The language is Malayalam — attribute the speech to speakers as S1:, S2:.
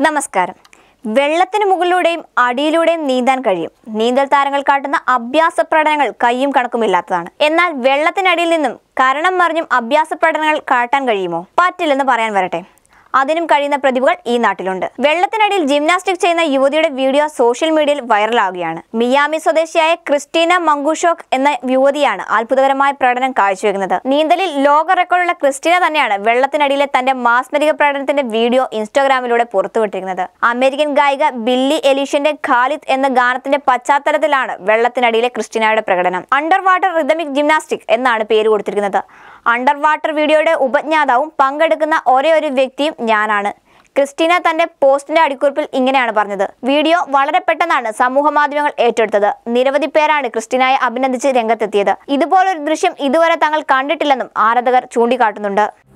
S1: നമസ്കാരം വെള്ളത്തിന് മുകളിലൂടെയും അടിയിലൂടെയും നീന്താൻ കഴിയും നീന്തൽ താരങ്ങൾ കാട്ടുന്ന അഭ്യാസ പ്രകടനങ്ങൾ കയ്യും കണക്കുമില്ലാത്തതാണ് എന്നാൽ വെള്ളത്തിനടിയിൽ നിന്നും കരണം മറിഞ്ഞും അഭ്യാസ പ്രകടനങ്ങൾ കാട്ടാൻ കഴിയുമോ പറ്റില്ലെന്ന് പറയാൻ വരട്ടെ അതിനും കഴിയുന്ന പ്രതിഭകൾ ഈ നാട്ടിലുണ്ട് വെള്ളത്തിനടിയിൽ ജിംനാസ്റ്റിക് ചെയ്യുന്ന യുവതിയുടെ വീഡിയോ സോഷ്യൽ മീഡിയയിൽ വൈറലാവുകയാണ് മിയാമി സ്വദേശിയായ ക്രിസ്റ്റീന മങ്കുഷോക്ക് എന്ന യുവതിയാണ് അത്ഭുതകരമായ പ്രകടനം കാഴ്ചവെക്കുന്നത് നീന്തലിൽ ലോക റെക്കോർഡുള്ള ക്രിസ്റ്റീന തന്നെയാണ് വെള്ളത്തിനടിയിലെ തന്റെ മാസ്മരിക പ്രകടനത്തിന്റെ വീഡിയോ ഇൻസ്റ്റാഗ്രാമിലൂടെ പുറത്തുവിട്ടിരിക്കുന്നത് അമേരിക്കൻ ഗായിക ബില്ലി എലീഷ്യന്റെ ഖാലിദ് എന്ന ഗാനത്തിന്റെ പശ്ചാത്തലത്തിലാണ് വെള്ളത്തിനടിയിലെ ക്രിസ്റ്റീനയുടെ പ്രകടനം അണ്ടർ വാട്ടർ റിതമിക് ജിംനാസ്റ്റിക് എന്നാണ് പേര് കൊടുത്തിരിക്കുന്നത് അണ്ടർ വാട്ടർ വീഡിയോയുടെ ഉപജ്ഞാതാവും പങ്കെടുക്കുന്ന ഒരേ ഒരു വ്യക്തിയും ഞാനാണ് ക്രിസ്റ്റീന തന്റെ പോസ്റ്റിന്റെ അടിക്കുറിപ്പിൽ ഇങ്ങനെയാണ് പറഞ്ഞത് വീഡിയോ വളരെ പെട്ടെന്നാണ് സമൂഹ മാധ്യമങ്ങൾ ഏറ്റെടുത്തത് നിരവധി പേരാണ് ക്രിസ്റ്റീനയെ അഭിനന്ദിച്ച് രംഗത്തെത്തിയത് ഇതുപോലൊരു ദൃശ്യം ഇതുവരെ തങ്ങൾ കണ്ടിട്ടില്ലെന്നും ആരാധകർ ചൂണ്ടിക്കാട്ടുന്നുണ്ട്